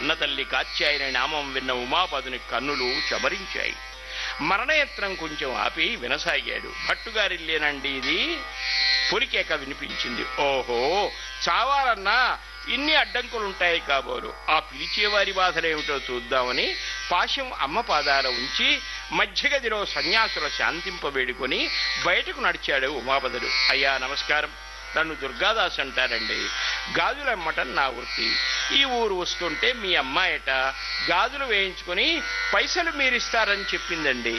కన్నతల్లి కాత్యాయని నామం విన్న ఉమాపదుని కన్నులు చమరించాయి మరణయత్నం కొంచెం ఆపి వినసాగాడు భట్టుగారిల్లేనండి ఇది పులికేక వినిపించింది ఓహో చావాలన్నా ఇన్ని అడ్డంకులుంటాయి కాబోలు ఆ పిలిచేవారి బాధలేమిటో చూద్దామని పాశం అమ్మ పాదాల ఉంచి మధ్యగదిలో సన్యాసుల శాంతింపవేడుకొని బయటకు నడిచాడు ఉమాపదుడు అయ్యా నమస్కారం నన్ను దుర్గాదాస్ అంటారండి గాజులమ్మటం నా వృత్తి ఈ ఊరు వస్తుంటే మీ అమ్మాయట గాజులు వేయించుకొని పైసలు మీరిస్తారని చెప్పిందండి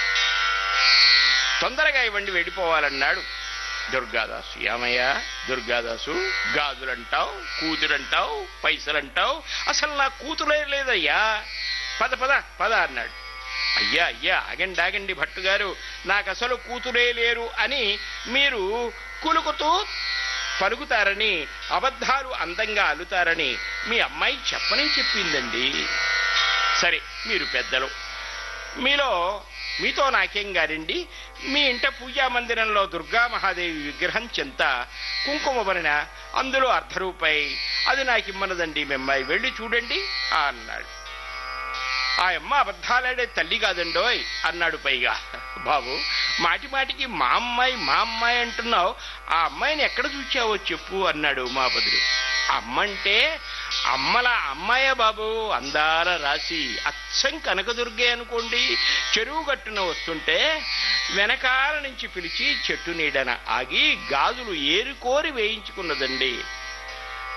తొందరగా ఇవ్వండి వెళ్ళిపోవాలన్నాడు దుర్గాదాసు ఏమయ్యా దుర్గాదాసు గాజులంటావు కూతురంటావు పైసలంటావు అసలు నా కూతురే లేదయ్యా పద పద పద అన్నాడు అయ్యా అయ్యా ఆగండి ఆగండి భట్టు గారు నాకు అసలు కూతురే లేరు అని మీరు కులుకుతూ పలుకుతారని అబద్ధాలు అందంగా అల్లుతారని మీ అమ్మాయి చెప్పని చెప్పిందండి సరే మీరు పెద్దలు మీలో మీతో నాకేం గారండి మీ ఇంట పూజా మందిరంలో దుర్గా మహాదేవి విగ్రహం చెంత కుంకుమ భరణ అందులో అర్ధ రూపాయి అది నాకు ఇమ్మన్నదండి మీ అమ్మాయి వెళ్ళి చూడండి ఆ అన్నాడు ఆ అమ్మ అబద్ధాలాడే తల్లి కాదండోయ్ అన్నాడు పైగా బాబు మాటి మాటికి మా అమ్మాయి మా అమ్మాయి అంటున్నావు ఆ అమ్మాయిని ఎక్కడ చూచావో చెప్పు అన్నాడు ఉమాపదుడు అమ్మంటే అమ్మల అమ్మాయే బాబు అందాల రాసి అచ్చం కనకదుర్గే అనుకోండి చెరువు గట్టున వస్తుంటే వెనకాల నుంచి పిలిచి చెట్టు నీడన ఆగి గాజులు ఏరుకోరి వేయించుకున్నదండి